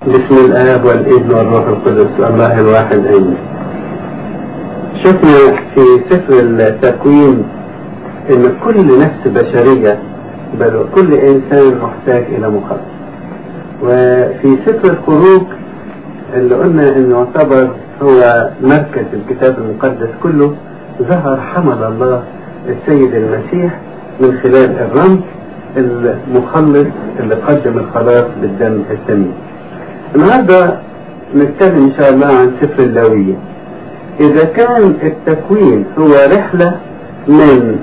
بسم الآب والابن والروح القدس الله الواحد آمين. شفنا في سفر التكوين إن كل نفس بشرية بل كل إنسان محتاج إلى مخلص. وفي سفر الخروج اللي قلنا إنه يعتبر هو مركز الكتاب المقدس كله ظهر حمل الله السيد المسيح من خلال الرمز المخلص اللي قدم الخلاص بالدم الثمين. النهارده نتكلم ان شاء الله عن سفر اللاويين. اذا كان التكوين هو رحله من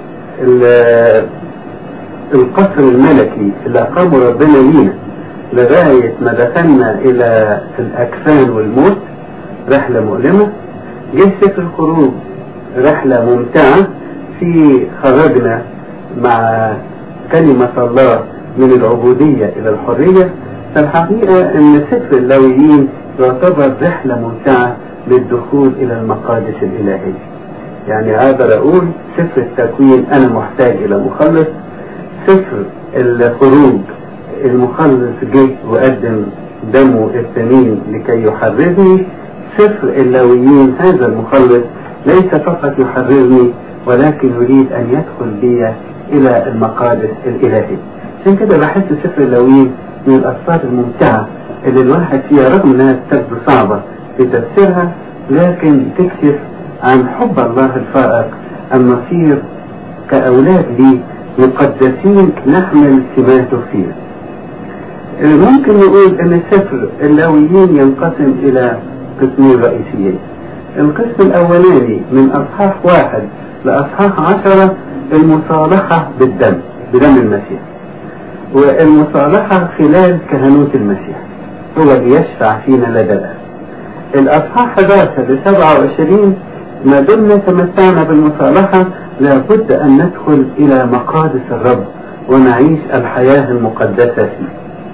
القصر الملكي اللي اقامه ربنا لينا لغايه ما دخلنا الى الاكفان والموت رحله مؤلمه جه سفر الخروج رحله ممتعه في خرجنا مع كلمه الله من العبوديه الى الحريه فالحقيقة أن سفر اللاويين يعتبر رحلة ممتعة للدخول إلى المقادس الإلهية. يعني أقدر أقول سفر التكوين أنا محتاج إلى مخلص، سفر الخروج المخلص جه وقدم دمه الثمين لكي يحررني، سفر اللاويين هذا المخلص ليس فقط يحررني ولكن يريد أن يدخل بي إلى المقادس الإلهية. عشان كده بحس سفر اللاويين من الأسفار الممتعة اللي الواحد فيها رغم انها تبدو صعبة في تفسيرها لكن تكشف عن حب الله الفائق أن نصير كأولاد لي مقدسين نحمل سماته فيه. ممكن نقول أن سفر اللاويين ينقسم إلى قسمين رئيسيين. القسم الأولاني من أصحاح واحد لأصحاح عشرة المصالحة بالدم بدم المسيح. والمصالحة خلال كهنوت المسيح هو اللي يشفع فينا لدى الآب الأصحاح 11 ل 27 ما دمنا تمتعنا بالمصالحة لابد أن ندخل إلى مقادس الرب ونعيش الحياة المقدسة فيه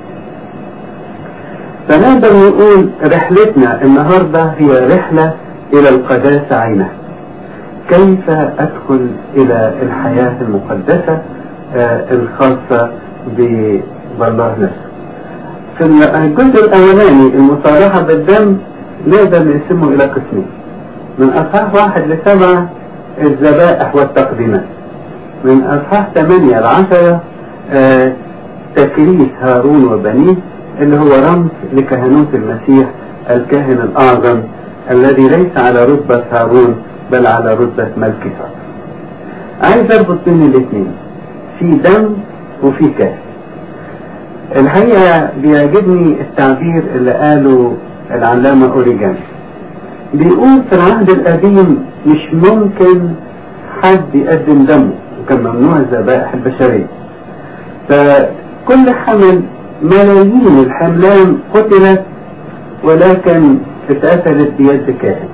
فنقدر نقول رحلتنا النهاردة هي رحلة إلى القداسة عينها كيف أدخل إلى الحياة المقدسة آه الخاصة بالله نفسه. في الجزء الاولاني المصالحه بالدم نقدر نقسمه الى قسمين. من اصحاح واحد لسبعه الذبائح والتقديمات. من اصحاح ثمانيه لعشره آه تكريس هارون وبنيه اللي هو رمز لكهنوت المسيح الكاهن الاعظم الذي ليس على رتبه هارون بل على رتبه ملك عايز اربط بين الاثنين في دم وفي كاس الحقيقة بيعجبني التعبير اللي قاله العلامة أوريجان بيقول في العهد القديم مش ممكن حد يقدم دمه وكان ممنوع الذبائح البشرية فكل حمل ملايين الحملان قتلت ولكن اتقتلت بيد كاهن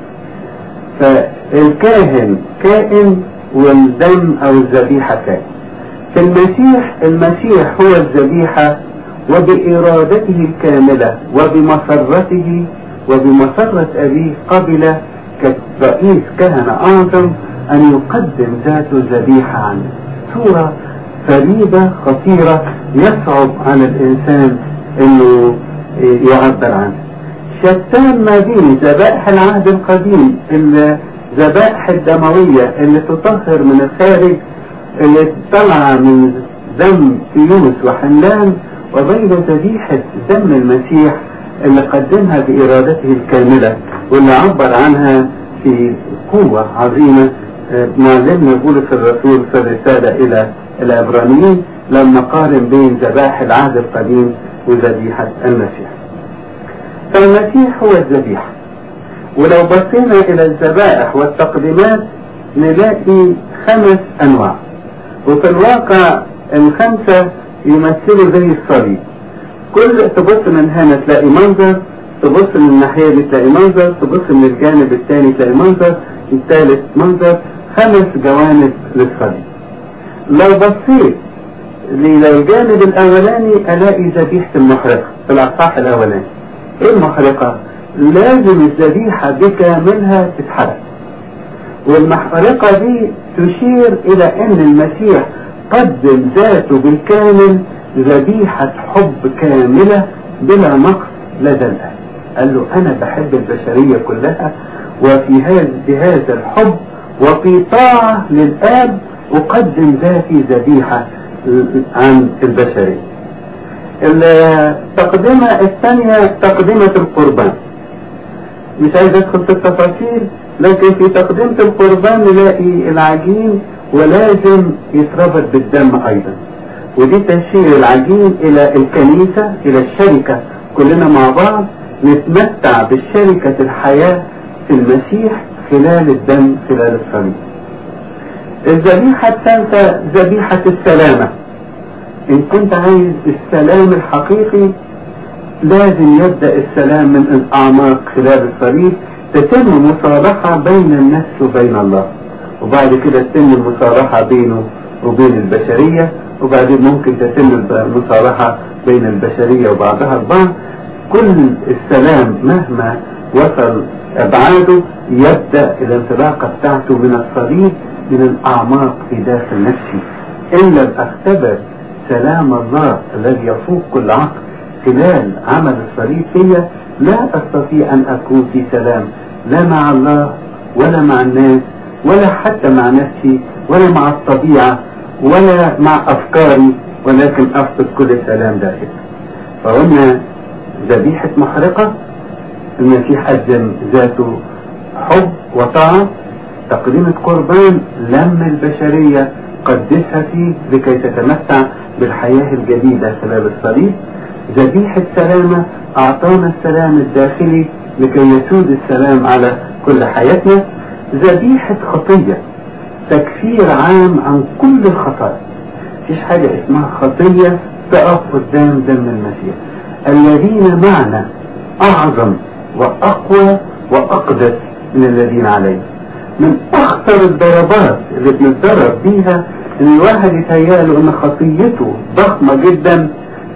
فالكاهن كائن والدم او الذبيحة كائن في المسيح المسيح هو الذبيحة وبإرادته الكاملة وبمسرته وبمسرة أبيه قبل كرئيس كهنة أعظم أن يقدم ذاته ذبيحة عنه صورة فريدة خطيرة يصعب على الإنسان أنه يعبر عنها شتان ما بين ذبائح العهد القديم الذبائح الدموية اللي تطهر من الخارج اللي طالعة من دم تيوس وحملان وبين ذبيحة دم المسيح اللي قدمها بإرادته الكاملة واللي عبر عنها في قوة عظيمة معلمنا بولس الرسول في الرسالة إلى العبرانيين لما قارن بين ذبائح العهد القديم وذبيحة المسيح. فالمسيح هو الذبيحة. ولو بصينا إلى الذبائح والتقديمات نلاقي خمس أنواع. وفي الواقع الخمسة يمثلوا زي الصليب كل تبص من هنا تلاقي منظر تبص من الناحية دي تلاقي منظر تبص من الجانب الثاني تلاقي منظر الثالث منظر خمس جوانب للصليب لو بصيت للجانب الأولاني ألاقي ذبيحة المحرقة في الأصحاح الأولاني إيه المحرقة؟ لازم الذبيحة بكاملها تتحرق والمحرقة دي تشير إلى أن المسيح قدم ذاته بالكامل ذبيحة حب كاملة بلا نقص لدى الآب قال له أنا بحب البشرية كلها وفي هذا بهذا الحب وفي طاعة للآب أقدم ذاتي ذبيحة عن البشرية التقدمة الثانية تقدمة القربان مش عايز ادخل في التفاصيل لكن في تقدمة القربان نلاقي العجين ولازم يتربط بالدم ايضا ودي تشير العجين الى الكنيسة الى الشركة كلنا مع بعض نتمتع بالشركة الحياة في المسيح خلال الدم خلال الصليب الذبيحة الثالثة ذبيحة السلامة إن كنت عايز السلام الحقيقي لازم يبدأ السلام من الأعماق خلال الصليب تتم مصالحة بين النفس وبين الله وبعد كده تتم المصالحة بينه وبين البشرية وبعدين ممكن تتم المصالحة بين البشرية وبعضها البعض كل السلام مهما وصل أبعاده يبدأ الانطلاقة بتاعته من الصليب من الأعماق في داخل نفسي إن لم أختبر سلام الله الذي يفوق كل عقل خلال عمل الصليب فيا لا أستطيع أن أكون في سلام لا مع الله ولا مع الناس ولا حتى مع نفسي ولا مع الطبيعة ولا مع أفكاري ولكن أفقد كل سلام داخلي فقلنا ذبيحة محرقة المسيح قدم ذاته حب وطاعة تقديم قربان لم البشرية قدسها فيه لكي تتمتع بالحياة الجديدة خلال الصليب ذبيحة سلامة أعطانا السلام الداخلي لكي يسود السلام على كل حياتنا ذبيحة خطية تكفير عام عن كل الخطايا مفيش حاجة اسمها خطية تقف قدام دم المسيح الذين معنا أعظم وأقوى وأقدس من الذين عليه من أخطر الضربات اللي بنتدرب بيها إن الواحد يتهيأله إن خطيته ضخمة جدا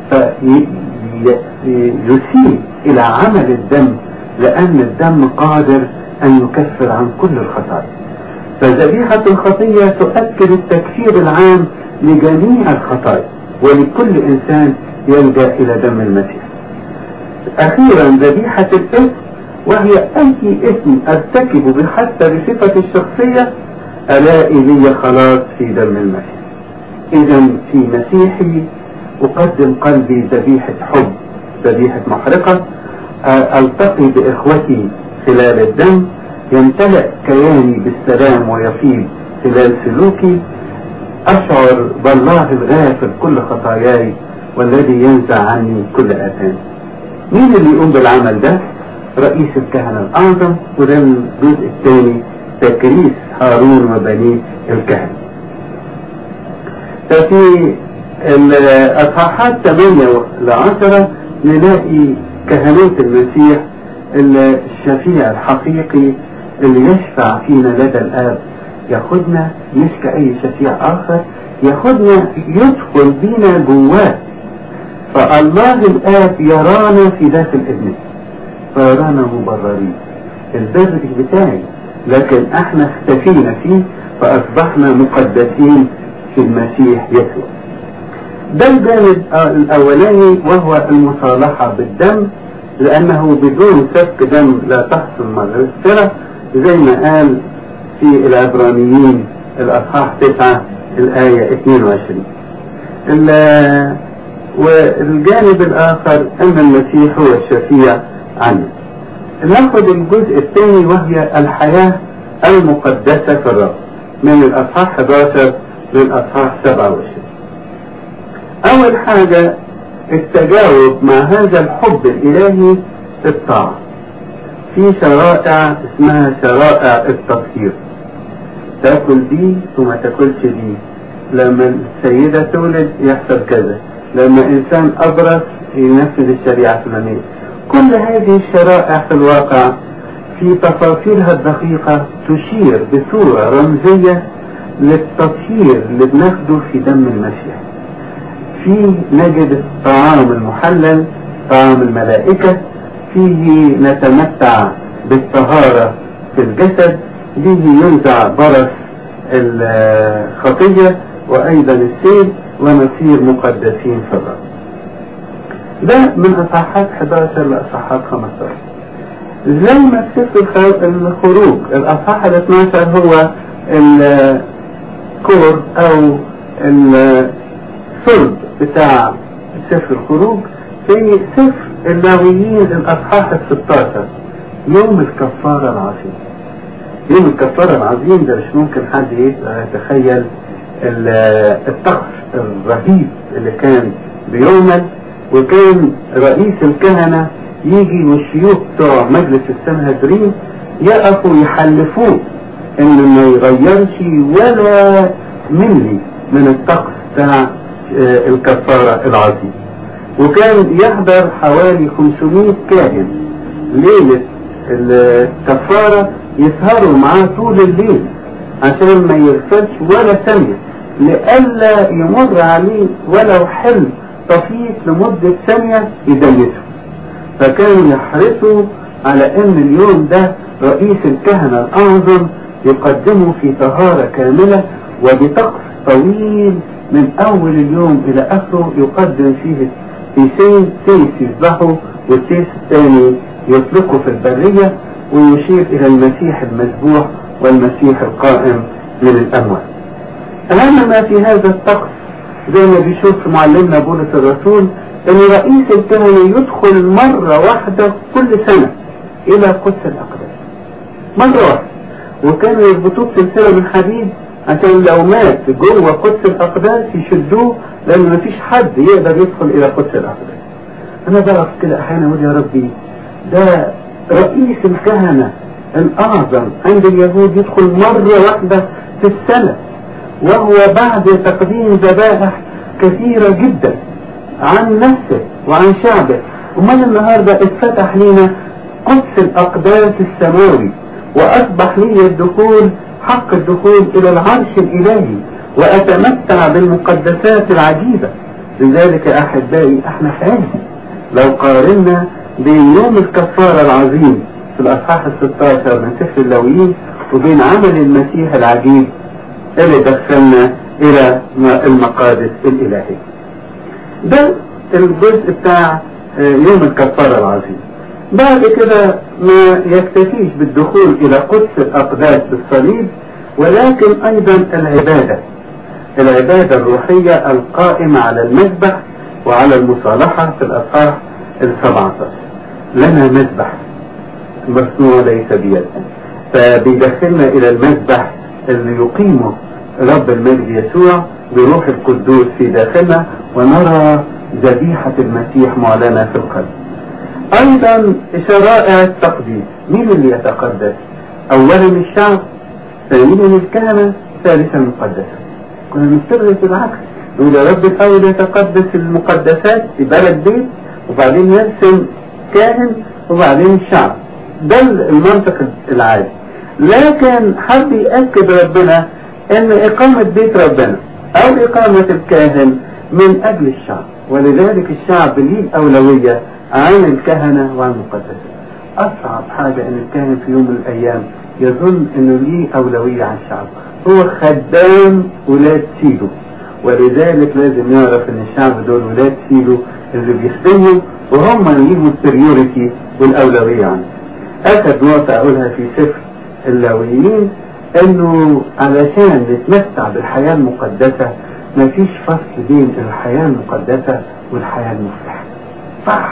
فيسيء إلى عمل الدم لأن الدم قادر أن يكفر عن كل الخطايا فذبيحة الخطية تؤكد التكفير العام لجميع الخطايا ولكل إنسان يلجأ إلى دم المسيح أخيرا ذبيحة الإثم وهي أي إثم أرتكب حتى بصفتي الشخصية ألاقي لي خلاص في دم المسيح إذا في مسيحي أقدم قلبي ذبيحة حب ذبيحة محرقة ألتقي بإخوتي خلال الدم يمتلئ كياني بالسلام ويفيض خلال سلوكي أشعر بالله الغافر كل خطاياي والذي ينزع عني كل آثامي مين اللي يقوم بالعمل ده؟ رئيس الكهنة الأعظم وده الجزء الثاني تكريس هارون وبنيه الكهنة. ففي الأصحاحات 8 ل 10 نلاقي كهنوت المسيح الشفيع الحقيقي اللي يشفع فينا لدى الآب ياخدنا مش كأي شفيع آخر ياخدنا يدخل بينا جواه فالله الآب يرانا في داخل ابنه فيرانا مبررين البر بتاعي لكن احنا اختفينا فيه فأصبحنا مقدسين في المسيح يسوع ده الجانب الأولاني وهو المصالحة بالدم لأنه بدون سفك دم لا تحصل مغفرة زي ما قال في العبرانيين الأصحاح 9 الآية 22 والجانب الآخر أن المسيح هو الشفيع عنه ناخذ الجزء الثاني وهي الحياة المقدسة في الرب من الأصحاح 11 للأصحاح 27 أول حاجة التجاوب مع هذا الحب الإلهي في الطاعة في شرائع اسمها شرائع التطهير تاكل دي وما تاكلش دي لما السيدة تولد يحصل كذا لما إنسان أبرص ينفذ الشريعة الفلانية كل هذه الشرائع في الواقع في تفاصيلها الدقيقة تشير بصورة رمزية للتطهير اللي بناخده في دم المسيح فيه نجد الطعام المحلل طعام الملائكة فيه نتمتع بالطهارة في الجسد به ينزع برص الخطية وأيضا السيل ونصير مقدسين في الرب ده من اصحاحات 11 لاصحاحات 15 زي ما في سفر الخروج الاصحاح ال 12 هو الكور او الصلب بتاع سفر الخروج في سفر اللاويين الاصحاح ال 16 يوم الكفارة العظيم يوم الكفارة العظيم ده مش ممكن حد يتخيل الطقس الرهيب اللي كان بيعمل وكان رئيس الكهنة يجي والشيوخ بتوع مجلس السنهدرين يقفوا يحلفوه انه ما يغيرش ولا ملي من الطقس بتاع الكفارة العظيم وكان يحضر حوالي 500 كاهن ليلة الكفارة يسهروا معاه طول الليل عشان ما يغفلش ولا ثانية لئلا يمر عليه ولو حلم طفيف لمدة ثانية يدلسه فكانوا يحرصوا على ان اليوم ده رئيس الكهنة الاعظم يقدمه في طهارة كاملة وبطقس طويل من اول اليوم الى اخره يقدم فيه تيسين تيس يذبحه والتيس الثاني يطلقه في البرية ويشير الى المسيح المذبوح والمسيح القائم من الاموات اهم ما في هذا الطقس زي ما بيشوف معلمنا بولس الرسول ان رئيس الكهنة يدخل مرة واحدة كل سنة الى قدس الاقداس مرة واحدة وكانوا يربطوه بسلسلة من حديد عشان لو مات جوه قدس الاقداس يشدوه لان مفيش حد يقدر يدخل الى قدس الاقداس انا بقف كده احيانا اقول يا ربي ده رئيس الكهنة الاعظم عند اليهود يدخل مرة واحدة في السنة وهو بعد تقديم ذبائح كثيرة جدا عن نفسه وعن شعبه امال النهاردة اتفتح لنا قدس الاقداس السماوي واصبح لي الدخول حق الدخول الى العرش الالهي واتمتع بالمقدسات العجيبة لذلك احبائي احنا حاجة لو قارنا بين يوم الكفارة العظيم في الاصحاح الستاشر من سفر اللويين وبين عمل المسيح العجيب اللي دخلنا الى المقادس الالهية ده الجزء بتاع يوم الكفارة العظيم بعد كده ما يكتفيش بالدخول الى قدس الاقداس بالصليب ولكن ايضا العبادة العبادة الروحية القائمة على المذبح وعلى المصالحة في الاصحاح السبعة لنا مذبح مصنوع ليس بيد فبيدخلنا الى المذبح اللي يقيمه رب المجد يسوع بروح القدوس في داخلنا ونرى ذبيحة المسيح معلنة في القلب ايضا شرائع التقديس مين اللي يتقدس اولا الشعب ثانيا الكهنة ثالثا المقدسة كنا نستغرب بالعكس نقول يا رب الاول يتقدس المقدسات في بلد بيت وبعدين يرسم كاهن وبعدين الشعب ده المنطق العادي لكن حب يأكد ربنا ان اقامة بيت ربنا او اقامة الكاهن من اجل الشعب ولذلك الشعب ليه الاولوية عن الكهنة وعن المقدسة اصعب حاجة ان الكاهن في يوم من الايام يظن انه ليه اولوية عن الشعب هو خدام ولاد سيده ولذلك لازم يعرف ان الشعب دول ولاد سيده اللي بيخدموا وهم ليهم السريوريتي والاولوية عنه اخر نقطة اقولها في سفر اللاويين انه علشان نتمتع بالحياة المقدسة مفيش فصل بين الحياة المقدسة والحياة المفلحة صح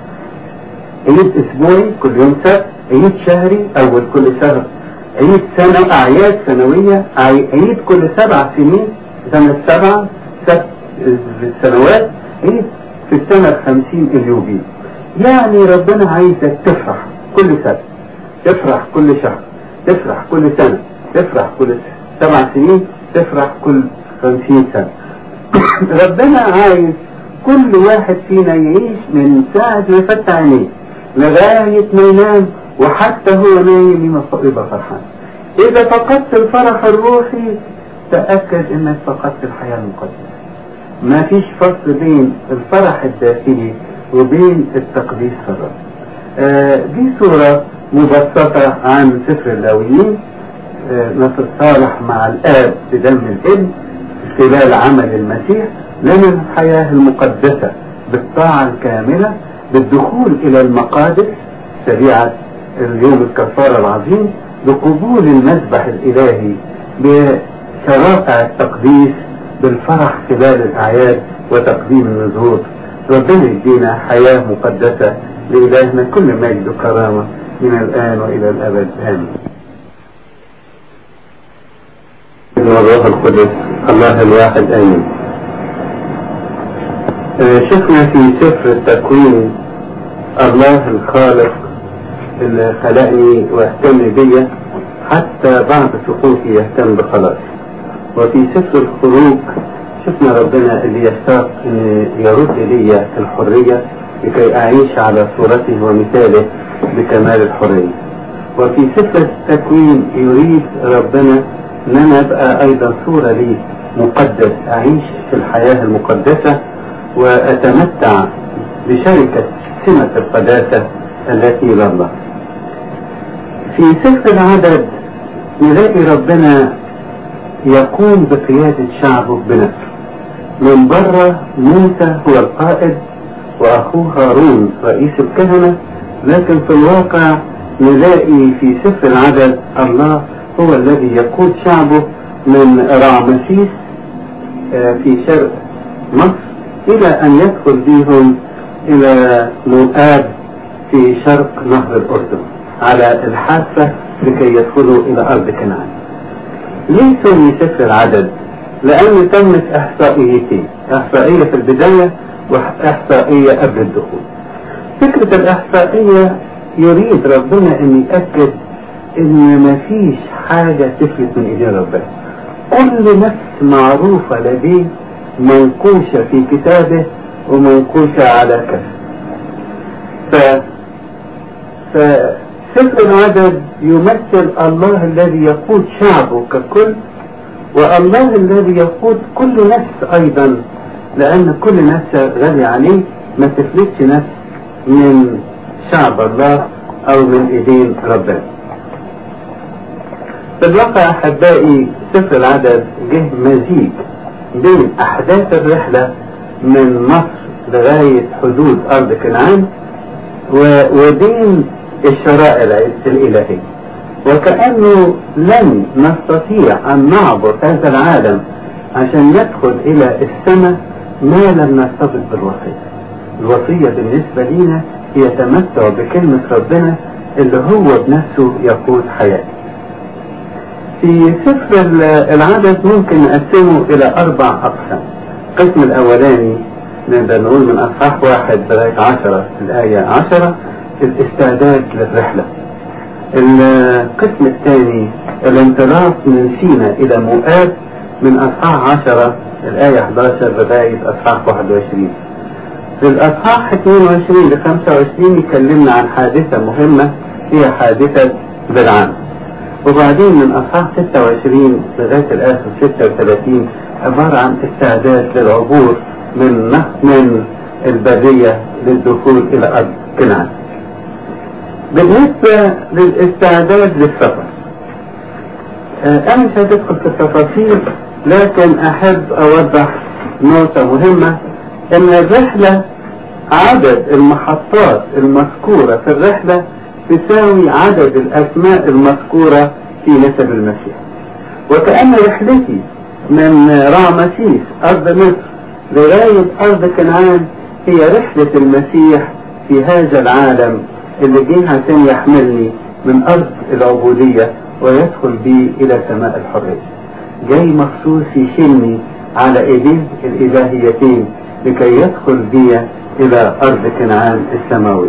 عيد اسبوعي كل يوم سبت عيد شهري اول كل شهر عيد سنة اعياد سنوية عيد كل سبع سنين سنة سبعة سبت السنوات عيد في السنة الخمسين اليوبيل يعني ربنا عايزك تفرح كل سنة تفرح كل شهر تفرح كل سنة تفرح كل سبع سنين تفرح كل خمسين سنة ربنا عايز كل واحد فينا يعيش من ساعة ما يفتح عينيه لغاية ما ينام وحتى هو نايم يبقى فرحان إذا فقدت الفرح الروحي تأكد إنك فقدت الحياة المقدسة ما فيش فصل بين الفرح الداخلي وبين التقديس في الرب آه دي صورة مبسطة عن سفر اللاويين آه نتصالح مع الآب بدم الابن خلال عمل المسيح لنا الحياة المقدسة بالطاعة الكاملة بالدخول إلى المقادس شريعة اليوم الكفارة العظيم بقبول المذبح الإلهي بشرائع التقديس بالفرح خلال الأعياد وتقديم النذور ربنا يدينا حياة مقدسة لإلهنا كل مجد وكرامة من الآن وإلى الأبد آمين والروح القدس الله الواحد آمين شفنا في سفر التكوين الله الخالق اللي خلقني واهتم بيا حتى بعد سقوطي يهتم بخلاصي وفي سفر الخروج شفنا ربنا اللي يشتاق ان يرد لي الحرية لكي اعيش على صورته ومثاله بكمال الحرية وفي سفر التكوين يريد ربنا ان انا ابقى ايضا صورة لي مقدس اعيش في الحياة المقدسة واتمتع بشركة سمة القداسة التي لله في سفر العدد نلاقي ربنا يقوم بقيادة شعبه بنفسه من بره موسى هو القائد واخوه هارون رئيس الكهنة لكن في الواقع نلاقي في سفر العدد الله هو الذي يقود شعبه من رعمسيس في شرق مصر الى ان يدخل بهم الى مؤاب في شرق نهر الاردن على الحافة لكي يدخلوا الى ارض كنعان ليه سمي سفر العدد لان تمت احصائيتين احصائية في البداية واحصائية قبل الدخول فكرة الاحصائية يريد ربنا ان يأكد ان مفيش حاجة تفلت من ايدين ربنا كل نفس معروفة لديه منقوشة في كتابه ومنقوشة على كف ف فسفر العدد يمثل الله الذي يقود شعبه ككل والله الذي يقود كل نفس ايضا لان كل نفس غالي عليه ما تفلتش نفس من شعب الله او من ايدين ربنا في الواقع احبائي سفر العدد جه مزيج بين احداث الرحلة من مصر لغاية حدود ارض كنعان وبين الشرائع الالهية وكأنه لن نستطيع ان نعبر هذا العالم عشان ندخل الى السماء ما لم نرتبط بالوصية الوصية بالنسبة لنا هي تمتع بكلمة ربنا اللي هو بنفسه يقود حياتي في سفر العدد ممكن نقسمه الى اربع اقسام القسم الاولاني نقدر نقول من اصحاح واحد لغاية عشرة الآية عشرة الاستعداد للرحلة القسم الثاني الانطلاق من سينا الى مؤاب من اصحاح عشرة الآية 11 لغاية اصحاح 21 في الاصحاح 22 ل 25 يكلمنا عن حادثة مهمة هي حادثة بالعام وبعدين من اصحاح 26 لغايه الاخر 36 عباره عن استعداد للعبور من من البريه للدخول الى ارض كنعان. بالنسبه للاستعداد للسفر انا مش هدخل في التفاصيل لكن احب اوضح نقطه مهمه ان الرحله عدد المحطات المذكوره في الرحله تساوي عدد الأسماء المذكورة في نسب المسيح وكأن رحلتي من رامسيس أرض مصر لغاية أرض كنعان هي رحلة المسيح في هذا العالم اللي جه عشان يحملني من أرض العبودية ويدخل بي إلى سماء الحرية جاي مخصوص يشيلني على ايديه الالهيتين لكي يدخل بي الى ارض كنعان السماويه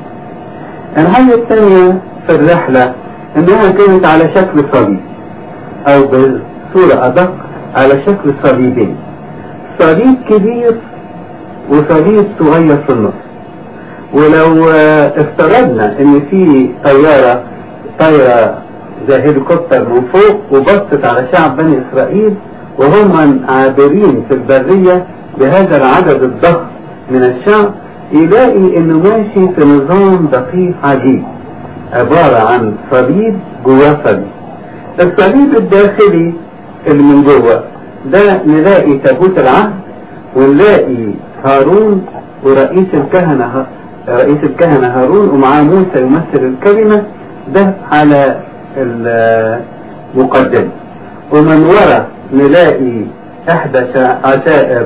الحاجة الثانية في الرحلة انها كانت على شكل صليب او بصورة ادق على شكل صليبين صليب كبير وصليب صغير في النص ولو افترضنا ان في طيارة طايرة زي هليكوبتر من فوق وبصت على شعب بني اسرائيل وهم عابرين في البرية بهذا العدد الضخم من الشعب يلاقي انه ماشي في نظام دقيق عجيب عبارة عن صليب جواه صليب الصليب الداخلي اللي من جوه ده نلاقي تابوت العهد ونلاقي هارون ورئيس الكهنة رئيس الكهنة هارون ومعاه موسى يمثل الكلمة ده على المقدمة ومن وراء نلاقي احدى عشائر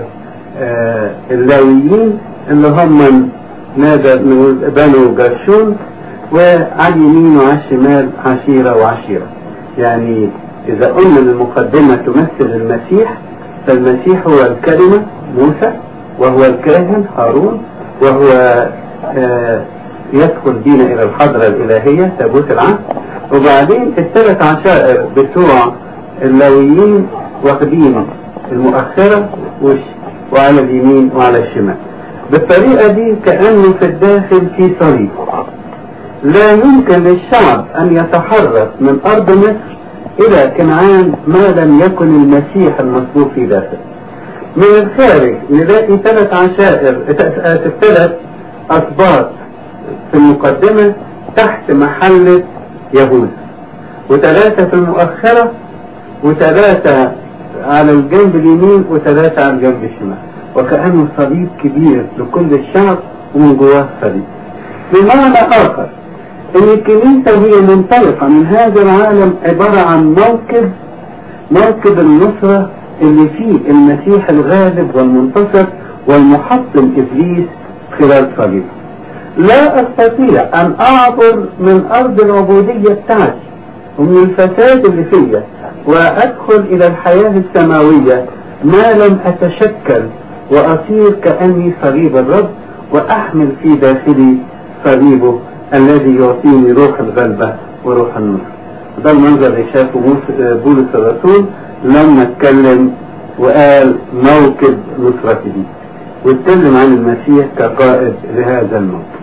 اللاويين اللي هم نقدر نقول بنو جرشون وعلى اليمين وعلى الشمال عشيرة وعشيرة يعني إذا قلنا أن المقدمة تمثل المسيح فالمسيح هو الكلمة موسى وهو الكاهن هارون وهو آه يدخل بينا إلى الحضرة الإلهية تابوت العهد وبعدين الثلاث عشائر بتوع اللاويين واخدين المؤخرة وعلى اليمين وعلى الشمال بالطريقة دي كأنه في الداخل في صليب لا يمكن للشعب أن يتحرك من أرض مصر إلى كنعان ما لم يكن المسيح المصلوب في داخل من الخارج نلاقي ثلاث عشائر ثلاث أسباط في المقدمة تحت محلة يهوذا وثلاثة في المؤخرة وثلاثة على الجنب اليمين وثلاثة على الجنب الشمال وكأنه صليب كبير لكل الشعب ومن جواه صليب بمعنى آخر ان الكنيسة وهي منطلقة من هذا العالم عبارة عن موكب موكب النصرة اللي فيه المسيح الغالب والمنتصر والمحطم ابليس خلال صليبه لا استطيع ان اعبر من ارض العبودية بتاعتي ومن الفساد اللي فيا وادخل الى الحياة السماوية ما لم اتشكل واصير كاني صليب الرب واحمل في داخلي صليبه الذي يعطيني روح الغلبة وروح النصر ده المنظر اللي شافه بولس الرسول لما اتكلم وقال موكب نصرته واتكلم عن المسيح كقائد لهذا الموكب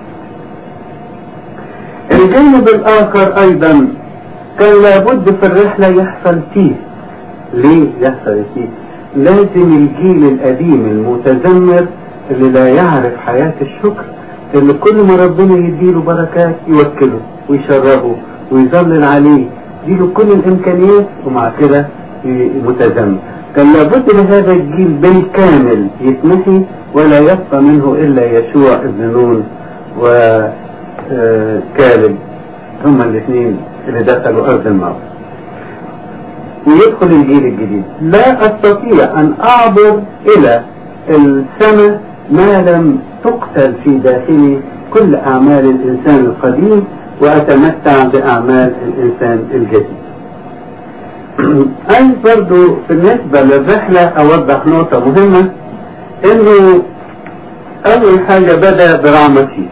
الجانب الاخر ايضا كان لابد في الرحلة يحصل فيه ليه يحصل فيه لازم الجيل القديم المتذمر اللي لا يعرف حياة الشكر اللي كل ما ربنا يديله بركات يوكله ويشربه ويظلل عليه يديله كل الامكانيات ومع كده متذمر كان لابد لهذا الجيل بالكامل يتمحي ولا يبقى منه الا يشوع ابن نون وكالب هما الاثنين اللي دخلوا ارض الموت ويدخل الجيل الجديد لا استطيع ان اعبر الى السماء ما لم تقتل في داخلي كل اعمال الانسان القديم واتمتع باعمال الانسان الجديد عايز برضو بالنسبة للرحلة اوضح نقطة مهمة انه اول حاجة بدأ برامسيس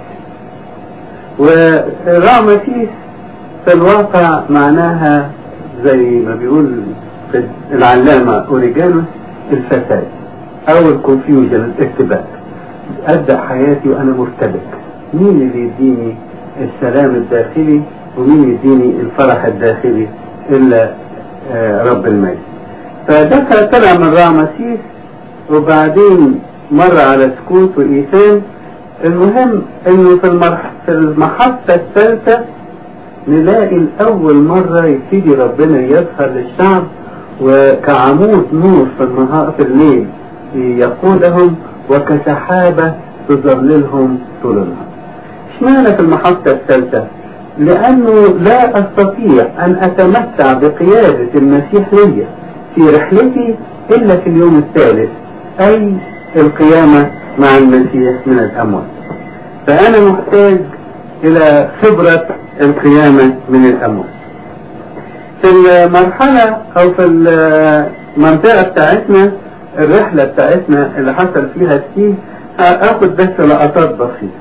ورامسيس في الواقع معناها زي ما بيقول في العلامة اوريجانوس الفساد او الكونفيوجن الارتباك ابدأ حياتي وانا مرتبك مين اللي يديني السلام الداخلي ومين يديني الفرح الداخلي الا آه رب المجد فدخل طلع من رامسيس وبعدين مر على سكوت وإيثان المهم انه في المرح في المحطة الثالثة نلاقي لأول مرة يبتدي ربنا يظهر للشعب وكعمود نور في النهار في الليل يقودهم وكسحابة تظللهم طول النهار. اشمعنى في المحطة الثالثة؟ لأنه لا أستطيع أن أتمتع بقيادة المسيح لي في رحلتي إلا في اليوم الثالث أي القيامة مع المسيح من الأموات فأنا محتاج إلى خبرة القيامة من الأموات في المرحلة أو في المنطقة بتاعتنا الرحلة بتاعتنا اللي حصل فيها كتير آخد بس لقطات بسيطة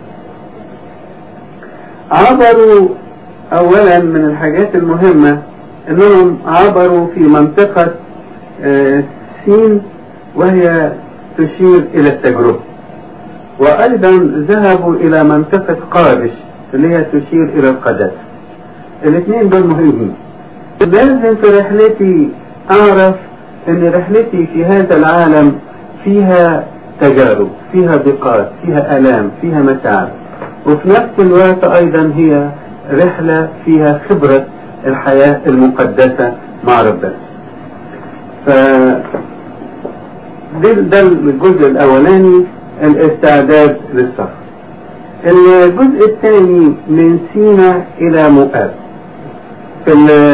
عبروا اولا من الحاجات المهمة انهم عبروا في منطقة سين وهي تشير الى التجربة وايضا ذهبوا الى منطقة قادش اللي هي تشير الى القداسة الاثنين دول مهمين لازم في رحلتي اعرف ان رحلتي في هذا العالم فيها تجارب فيها ضيقات فيها الام فيها متاعب وفي نفس الوقت ايضا هي رحلة فيها خبرة الحياة المقدسة مع ربنا ف ده, ده الجزء الاولاني الاستعداد للسفر الجزء الثاني من سينا إلى مؤاب في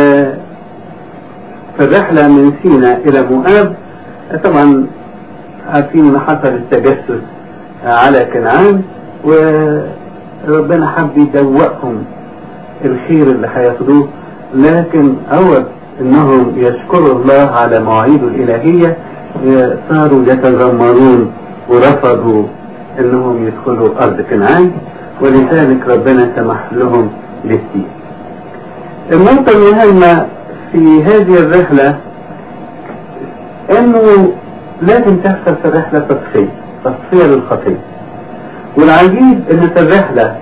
في الرحلة من سينا إلى مؤاب طبعا عارفين ان حصل التجسس على كنعان وربنا حب يدوقهم الخير اللي هياخدوه لكن أول انهم يشكروا الله على مواعيده الالهية صاروا يتذمرون ورفضوا انهم يدخلوا ارض كنعان ولذلك ربنا سمح لهم بالسير النقطة المهمة في هذه الرحلة انه لازم تحصل في الرحلة تصفية تصفية للخطية والعجيب ان في الرحلة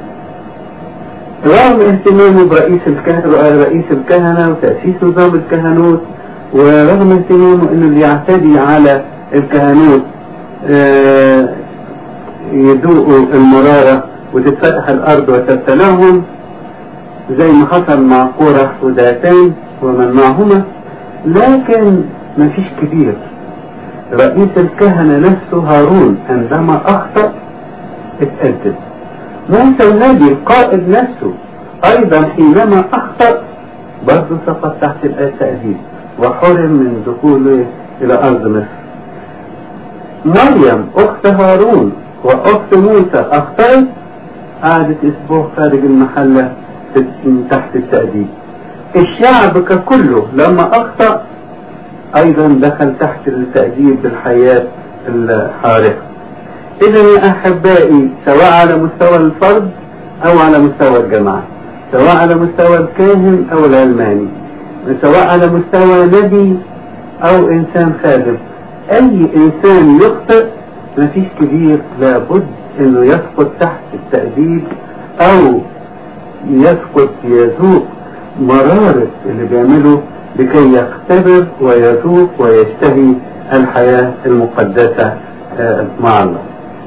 رغم اهتمامه برئيس الكهنة رئيس الكهنة وتأسيس نظام الكهنوت ورغم اهتمامه انه اللي يعتدي على الكهنوت آه يذوقوا المرارة وتتفتح الارض وتبتلعهم زي ما حصل مع قورح وداتان ومن معهما لكن مفيش كبير رئيس الكهنة نفسه هارون عندما اخطأ اتأدب موسى النبي القائد نفسه ايضا حينما اخطأ برضه سقط تحت التأديب وحرم من دخوله الى ارض مصر مريم اخت هارون واخت موسى اخطأت قعدت اسبوع خارج المحلة تحت التأديب الشعب ككله لما اخطأ ايضا دخل تحت التأديب بالحياة الحارقة اذا يا احبائي سواء على مستوى الفرد او على مستوى الجماعة سواء على مستوى الكاهن او العلماني سواء على مستوى نبي او انسان خادم اي انسان يخطئ مفيش كبير لابد انه يسقط تحت التأديب او يسقط يذوق مرارة اللي بيعمله لكي يختبر ويذوق ويشتهي الحياة المقدسة مع الله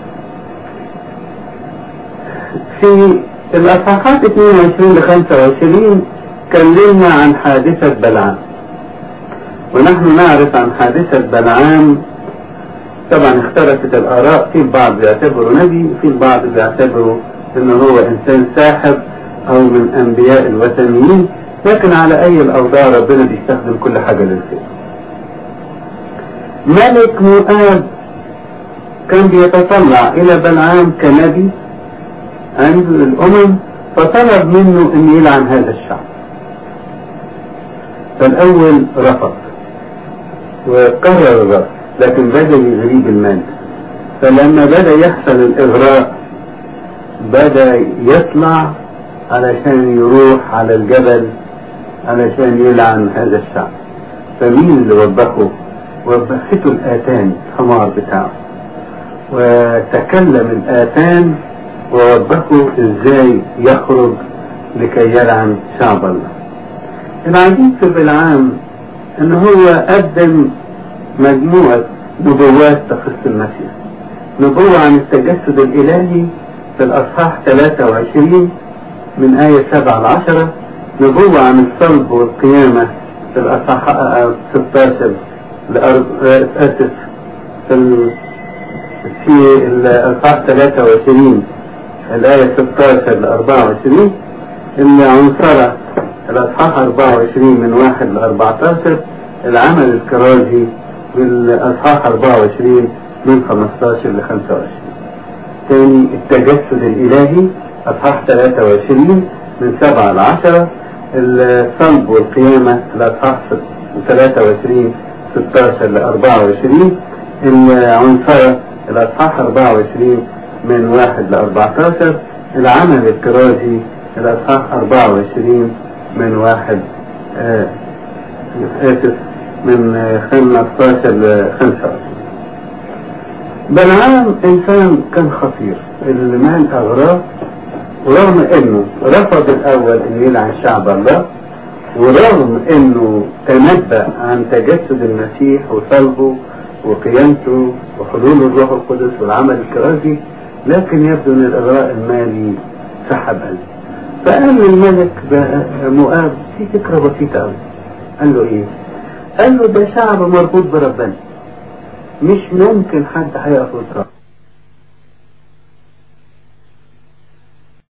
في الأصحاحات 22 ل 25 كلمنا عن حادثة بلعام ونحن نعرف عن حادثة بلعام طبعا اختلفت الآراء في البعض بيعتبره نبي وفي البعض بيعتبره انه هو انسان ساحر او من انبياء الوثنيين لكن على اي الاوضاع ربنا بيستخدم كل حاجة للخير ملك مؤاب كان بيتطلع الى بلعام كنبي عند الامم فطلب منه ان يلعن هذا الشعب فالاول رفض وقرر الرفض لكن بدا يغريب المال فلما بدا يحصل الاغراء بدا يطلع علشان يروح على الجبل علشان يلعن هذا الشعب فمين اللي وبخه وبخته الآتان الحمار بتاعه وتكلم الآتان ووبخه ازاي يخرج لكي يلعن شعب الله العجيب في بالعام ان هو قدم مجموعة نبوات تخص المسيح نبوة عن التجسد الالهي في الاصحاح 23 من آية 7 ل 10 نبوة عن الصلب والقيامة في الأصحاح 16 لأرض آسف في في الأصحاح 23 الآية 16 ل 24 العنصرة الأصحاح 24 من 1 ل 14 العمل الكرازي في الأصحاح 24 من 15 ل 25 تاني التجسد الإلهي أصحاح 23 من 7 ل 10 الصلب والقيامة الأصحاح 23 16 ل 24 العنصرة الأصحاح 24 من 1 ل 14 العمل الكرازي الأصحاح 24 من 1 آه آسف من 15 ل 25 بلعام إنسان كان خطير المال أغراه ورغم انه رفض الاول انه يلعن شعب الله ورغم انه تنبأ عن تجسد المسيح وصلبه وقيامته وحلول الروح القدس والعمل الكرازي لكن يبدو ان الاغراء المالي سحب قلبه فقال للملك مؤاب في فكره بسيطه قوي قال له ايه؟ قال له ده شعب مربوط بربنا مش ممكن حد هيقف قصاده